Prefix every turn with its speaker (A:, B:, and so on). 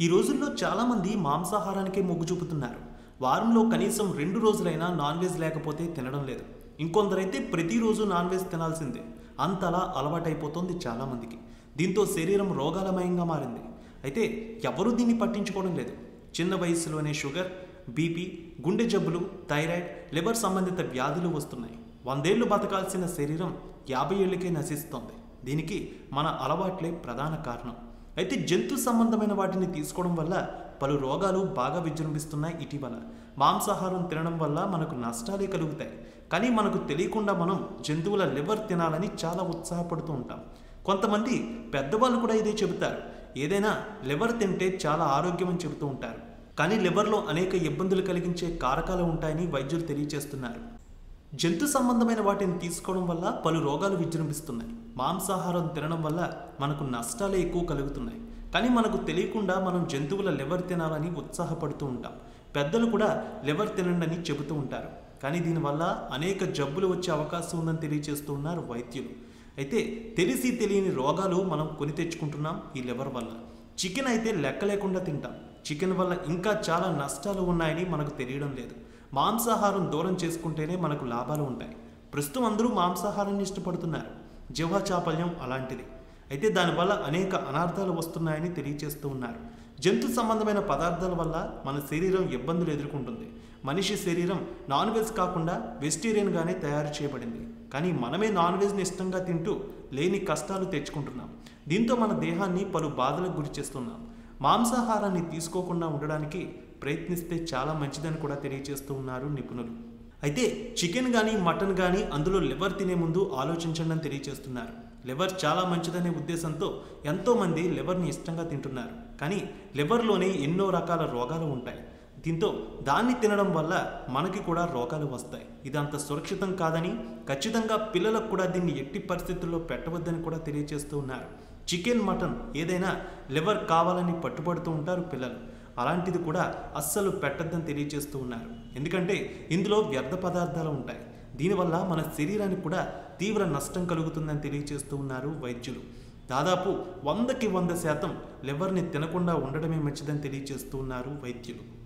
A: ఈ రోజుల్లో చాలామంది మాంసాహారానికే మొగ్గు చూపుతున్నారు వారంలో కనీసం రెండు రోజులైనా నాన్ వెజ్ లేకపోతే తినడం లేదు ఇంకొందరైతే ప్రతిరోజు నాన్ వెజ్ తినాల్సిందే అంతలా అలవాటైపోతుంది చాలామందికి దీంతో శరీరం రోగాలమయంగా మారింది అయితే ఎవరూ దీన్ని పట్టించుకోవడం లేదు చిన్న వయసులోనే షుగర్ బీపీ గుండె జబ్బులు థైరాయిడ్ లివర్ సంబంధిత వ్యాధులు వస్తున్నాయి వందేళ్లు బతకాల్సిన శరీరం యాభై ఏళ్ళకే నశిస్తోంది దీనికి మన అలవాట్లే ప్రధాన కారణం అయితే జంతు సంబంధమైన వాటిని తీసుకోవడం వల్ల పలు రోగాలు బాగా విజృంభిస్తున్నాయి ఇటీవల మాంసాహారం తినడం వల్ల మనకు నష్టాలే కలుగుతాయి కానీ మనకు తెలియకుండా మనం జంతువుల లివర్ తినాలని చాలా ఉత్సాహపడుతూ ఉంటాం కొంతమంది పెద్దవాళ్ళు కూడా ఇదే చెబుతారు ఏదైనా లివర్ తింటే చాలా ఆరోగ్యం అని చెబుతూ ఉంటారు కానీ లివర్లో అనేక ఇబ్బందులు కలిగించే కారకాలు ఉంటాయని వైద్యులు తెలియజేస్తున్నారు జంతు సంబంధమైన వాటిని తీసుకోవడం వల్ల పలు రోగాలు విజృంభిస్తున్నాయి మాంసాహారం తినడం వల్ల మనకు నష్టాలే ఎక్కువ కలుగుతున్నాయి కానీ మనకు తెలియకుండా మనం జంతువుల లివర్ తినాలని ఉత్సాహపడుతూ ఉంటాం పెద్దలు కూడా లివర్ తినండి అని చెబుతూ ఉంటారు కానీ దీనివల్ల అనేక జబ్బులు వచ్చే అవకాశం ఉందని తెలియజేస్తూ ఉన్నారు వైద్యులు అయితే తెలిసి తెలియని రోగాలు మనం కొని తెచ్చుకుంటున్నాం ఈ లివర్ వల్ల చికెన్ అయితే లెక్క లేకుండా తింటాం చికెన్ వల్ల ఇంకా చాలా నష్టాలు ఉన్నాయని మనకు తెలియడం లేదు మాంసాహారం దూరం చేసుకుంటేనే మనకు లాభాలు ఉంటాయి ప్రస్తుతం అందరూ మాంసాహారాన్ని ఇష్టపడుతున్నారు జిహ్వ చాపల్యం అలాంటిది అయితే దానివల్ల అనేక అనార్థాలు వస్తున్నాయని తెలియజేస్తూ ఉన్నారు జంతు సంబంధమైన పదార్థాల వల్ల మన శరీరం ఇబ్బందులు ఎదుర్కొంటుంది మనిషి శరీరం నాన్ వెజ్ కాకుండా వెజిటేరియన్గానే తయారు చేయబడింది కానీ మనమే నాన్ వెజ్ని ఇష్టంగా తింటూ లేని కష్టాలు తెచ్చుకుంటున్నాం దీంతో మన దేహాన్ని పలు బాధలకు గురి చేస్తున్నాం మాంసాహారాన్ని తీసుకోకుండా ఉండడానికి ప్రయత్నిస్తే చాలా మంచిదని కూడా తెలియజేస్తూ ఉన్నారు నిపుణులు అయితే చికెన్ కానీ మటన్ కానీ అందులో లివర్ తినే ముందు ఆలోచించండి అని తెలియజేస్తున్నారు లివర్ చాలా మంచిదనే ఉద్దేశంతో ఎంతోమంది లివర్ని ఇష్టంగా తింటున్నారు కానీ లివర్లోనే ఎన్నో రకాల రోగాలు ఉంటాయి దీంతో దాన్ని తినడం వల్ల మనకి కూడా రోగాలు వస్తాయి ఇది అంత సురక్షితం కాదని ఖచ్చితంగా పిల్లలకు కూడా దీన్ని ఎట్టి పరిస్థితుల్లో పెట్టవద్దని కూడా తెలియజేస్తూ ఉన్నారు చికెన్ మటన్ ఏదైనా లివర్ కావాలని పట్టుబడుతూ ఉంటారు పిల్లలు అలాంటిది కూడా అస్సలు పెట్టద్దని తెలియజేస్తూ ఉన్నారు ఎందుకంటే ఇందులో వ్యర్థ పదార్థాలు ఉంటాయి దీనివల్ల మన శరీరానికి కూడా తీవ్ర నష్టం కలుగుతుందని తెలియజేస్తూ ఉన్నారు వైద్యులు దాదాపు వందకి వంద శాతం లివర్ని తినకుండా ఉండడమే మంచిదని తెలియజేస్తూ ఉన్నారు వైద్యులు